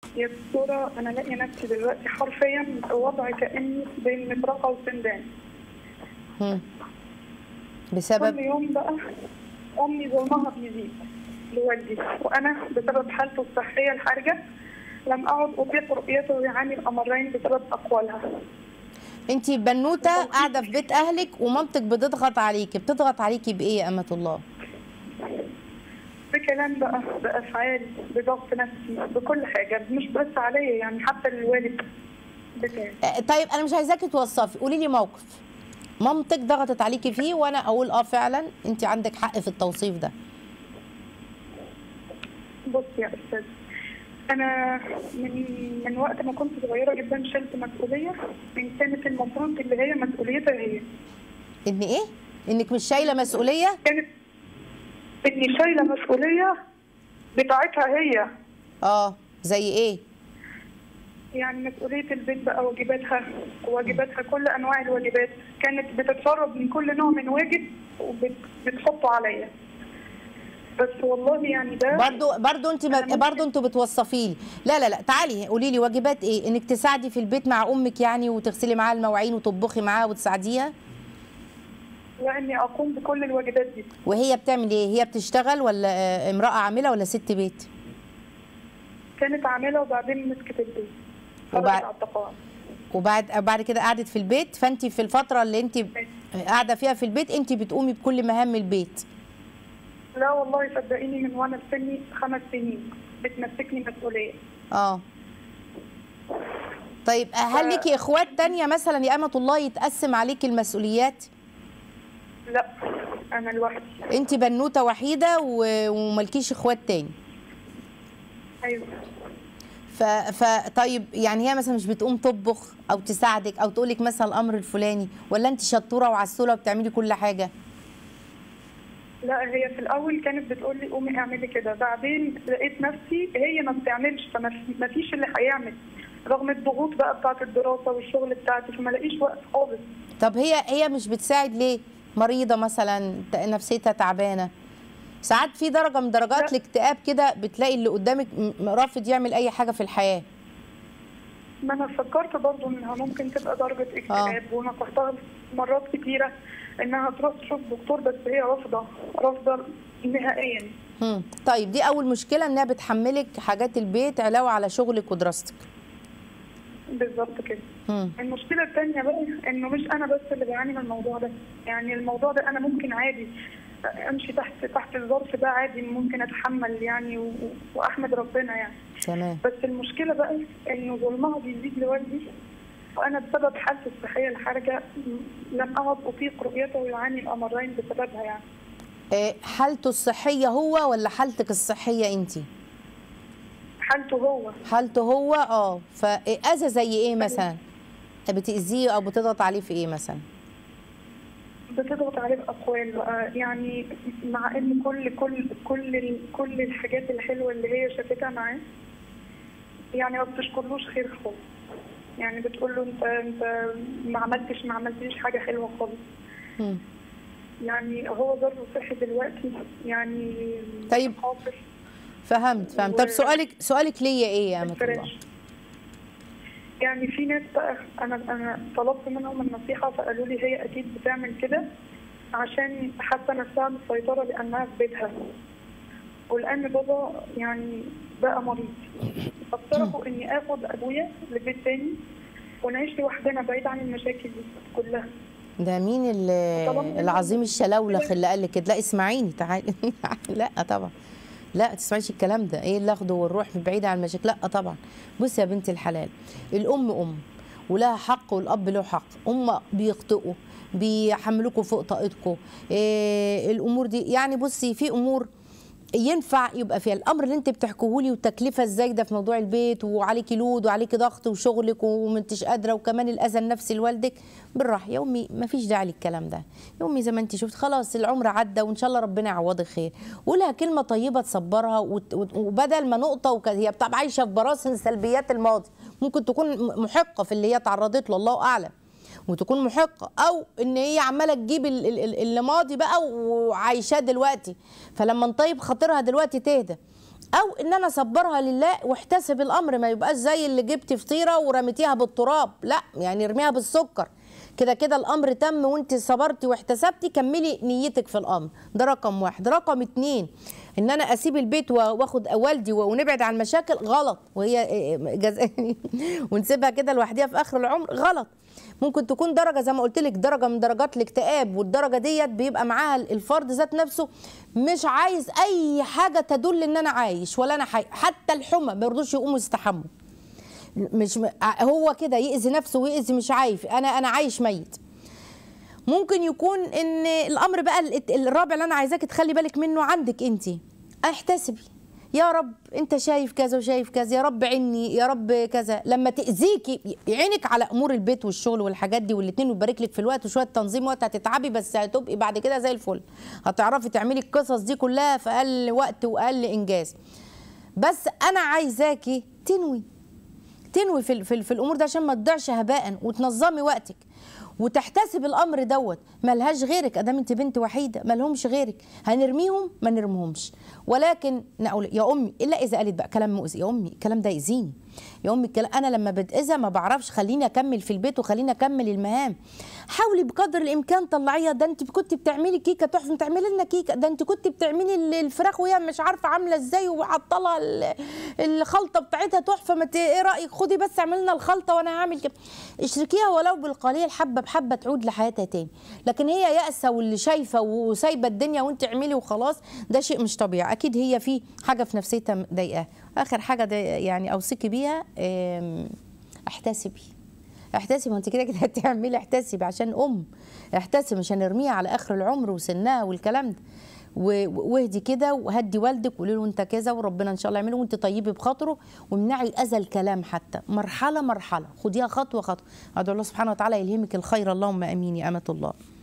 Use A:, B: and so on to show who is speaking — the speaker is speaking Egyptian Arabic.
A: يا دكتورة أنا لاقية نفسي دلوقتي حرفيا وضع كأني بين مطرقة وسندان
B: هم.
A: كل
B: بسبب
A: يوم بقى أمي ظلمها بيزيد لوالدي وأنا بسبب حالته الصحية الحرجة لم أعد أطيق رؤيته ويعاني الأمرين بسبب أقوالها
B: انت بنوته قاعده في بيت اهلك ومامتك بتضغط عليكي بتضغط عليكي بايه يا امه الله
A: بكلام بقى بأفعال بضغط نفسي بكل حاجة مش بس عليا يعني حتى الوالد بتاعي
B: آه، طيب انا مش عايزاكي توصفي قولي لي موقف مامتك ضغطت عليكي فيه وانا اقول اه فعلا انت عندك حق في التوصيف ده
A: بص يا استاذ انا من من وقت ما كنت صغيره جدا شلت مسؤوليه من كانت المفروض اللي هي مسؤوليتها هي
B: ان ايه انك مش شايله مسؤوليه
A: كانت اني شايله مسؤوليه بتاعتها هي
B: اه زي ايه
A: يعني مسؤوليه البيت بقى واجباتها واجباتها كل انواع الواجبات كانت بتتفرض من كل نوع من واجب وبتحطه عليا بس والله يعني ده
B: برضو برضو انت
A: أنا ممكن-
B: برضو انتوا بتوصفيه لي لا لا لا تعالي قولي لي واجبات ايه انك تساعدي في البيت مع امك يعني وتغسلي معاها المواعين وتطبخي معاها وتساعديها
A: واني اقوم بكل الواجبات دي
B: وهي بتعمل ايه هي بتشتغل ولا آه، امراه عامله ولا ست بيت
A: كانت عامله وبعدين مسكت البيت
B: وبعد-
A: خرجت على التقاعد
B: وبعد بعد كده قعدت في البيت فانت في الفتره اللي انت قاعده فيها في البيت انت بتقومي بكل مهام البيت
A: لا والله صدقيني من وانا في سني خمس سنين بتمسكني مسؤوليه
B: اه طيب هل ليكي اخوات تانية مثلا يا امه الله يتقسم عليكي المسؤوليات
A: لا انا لوحدي
B: انت بنوته وحيده و- وملكيش اخوات تاني
A: ايوه
B: ف... ف طيب يعني هي مثلا مش بتقوم تطبخ او تساعدك او تقولك مثلا الامر الفلاني ولا انت شطوره وعسوله وبتعملي كل حاجه
A: لا هي في الاول كانت بتقول لي قومي اعملي كده بعدين لقيت نفسي هي ما بتعملش فما في- ما فيش اللي هيعمل رغم الضغوط بقى بتاعت الدراسه والشغل بتاعتي فما لاقيش وقت خالص
B: طب هي هي مش بتساعد ليه مريضه مثلا ت- نفسيتها تعبانه ساعات في درجه من درجات
A: لا.
B: الاكتئاب كده بتلاقي اللي قدامك م- م- رافض يعمل اي حاجه في الحياه
A: ما انا فكرت برضو انها ممكن تبقى درجه اكتئاب ونصحتها مرات كتيره انها تروح تشوف دكتور بس هي رافضه رافضه نهائيا
B: هم. طيب دي اول مشكله انها بتحملك حاجات البيت علاوه على شغلك ودراستك
A: بالظبط كده
B: هم.
A: المشكلة التانية بقى انه مش انا بس اللي بعاني من الموضوع ده يعني الموضوع ده انا ممكن عادي امشي تحت تحت الظرف ده عادي ممكن اتحمل يعني و- واحمد ربنا يعني
B: تمام
A: بس المشكلة بقى انه ظلمها بيزيد لوالدي وانا بسبب حالتي الصحية الحرجة لم اعد اطيق رؤيته ويعاني الامرين بسببها يعني
B: آه، حالته الصحيه هو ولا حالتك الصحيه انت
A: حالته هو
B: حالته هو اه فاذى زي ايه مثلا بتاذيه او بتضغط عليه في ايه مثلا
A: بتضغط عليه بأقوال بقى يعني مع ان كل كل كل ال- كل الحاجات الحلوه اللي هي شافتها معاه يعني ما بتشكرلوش خير خالص يعني بتقول له انت انت ما عملتش ما عملتليش حاجه حلوه خالص
B: مم.
A: يعني هو ضربه صحي دلوقتي يعني
B: طيب.
A: خاطر
B: فهمت فهمت طب
A: و-
B: سؤالك سؤالك ليا ايه يا امه الله
A: الفراش يعني في ناس بقى انا انا طلبت منهم النصيحه فقالوا لي هي اكيد بتعمل كده عشان حتى نفسها بالسيطره لانها في بيتها ولان بابا يعني بقى مريض فاقترحوا اني اخد ابويا لبيت تاني ونعيش لوحدنا بعيد عن المشاكل دي كلها
B: ده مين ال-
A: طبعاً.
B: العظيم الشلولخ اللي قال لك كده لا اسمعيني تعالي لا طبعا لا تسمعيش الكلام ده ايه اللي اخده والروح بعيد عن المشاكل لا طبعا بصي يا بنت الحلال الام ام ولها حق والاب له حق هم بيخطئوا بيحملوكوا فوق طاقتكم إيه الامور دي يعني بصي في امور ينفع يبقى فيها الامر اللي انت بتحكيه لي والتكلفه الزايده في موضوع البيت وعليكي لود وعليكي ضغط وشغلك وما انتش قادره وكمان الاذى النفسي لوالدك بالراحه يا امي ما فيش داعي للكلام ده يا امي زي ما انت شفت خلاص العمر عدى وان شاء الله ربنا يعوضك خير قولها كلمه طيبه تصبرها وت- وت- وبدل ما نقطه وك... هي بتبقى عايشه في براثن سلبيات الماضي ممكن تكون م- محقه في اللي هي تعرضت له الله اعلم وتكون محقه او ان هي عماله تجيب ال- ال- ال- اللي ماضي بقى وعايشاه دلوقتي فلما نطيب خاطرها دلوقتي تهدى او ان انا اصبرها لله واحتسب الامر ما يبقاش زي اللي جبت فطيره ورميتيها بالتراب لا يعني ارميها بالسكر كده كده الامر تم وانت صبرتي واحتسبتي كملي نيتك في الامر ده رقم واحد رقم اتنين ان انا اسيب البيت واخد والدي ونبعد عن المشاكل غلط وهي جز... ونسيبها كده لوحديها في اخر العمر غلط ممكن تكون درجه زي ما قلت لك درجه من درجات الاكتئاب والدرجه ديت بيبقى معاها الفرد ذات نفسه مش عايز اي حاجه تدل ان انا عايش ولا انا حي حتى الحمى ما يرضوش يقوموا يستحموا مش م... هو كده يأذي نفسه ويأذي مش عايف انا انا عايش ميت ممكن يكون ان الامر بقى الرابع اللي انا عايزاك تخلي بالك منه عندك انت احتسبي يا رب انت شايف كذا وشايف كذا يا رب عيني يا رب كذا لما تاذيكي عينك على امور البيت والشغل والحاجات دي والاثنين ويبارك لك في الوقت وشويه تنظيم وقت هتتعبي بس هتبقي بعد كده زي الفل هتعرفي تعملي القصص دي كلها في اقل وقت واقل انجاز بس انا عايزاكي تنوي تنوي في, في, في الامور ده عشان ما تضيعش هباء وتنظمي وقتك وتحتسب الامر دوت ملهاش غيرك ادام انت بنت وحيده مالهمش غيرك هنرميهم ما نرميهمش ولكن نقول يا امي الا اذا قالت بقى كلام مؤذي يا امي الكلام ده يأذيني يا امي الكلام انا لما بتاذى ما بعرفش خليني اكمل في البيت وخليني اكمل المهام حاولي بقدر الامكان طلعيها ده انت كنت بتعملي كيكه تحفه بتعملي لنا كيكه ده انت كنت بتعملي الفراخ وهي مش عارفه عامله ازاي وعطلها الخلطه بتاعتها تحفه ما ايه رايك خدي بس اعملي لنا الخلطه وانا هعمل كده اشركيها ولو بالقليل حبه بحبه تعود لحياتها تاني لكن هي يائسه واللي شايفه وسايبه الدنيا وانت اعملي وخلاص ده شيء مش طبيعي اكيد هي في حاجه في نفسيتها مضايقاها اخر حاجه ده يعني اوصيكي بيها احتسبي احتسبي ما انت كده كده هتعملي احتسبي عشان ام احتسبي مش هنرميها على اخر العمر وسنها والكلام ده واهدي كده وهدي والدك وقولي له انت كذا وربنا ان شاء الله يعمله وانت طيبي بخاطره وامنعي اذى الكلام حتى مرحله مرحله خديها خطوه خطوه ادعو الله سبحانه وتعالى يلهمك الخير اللهم امين يا امه الله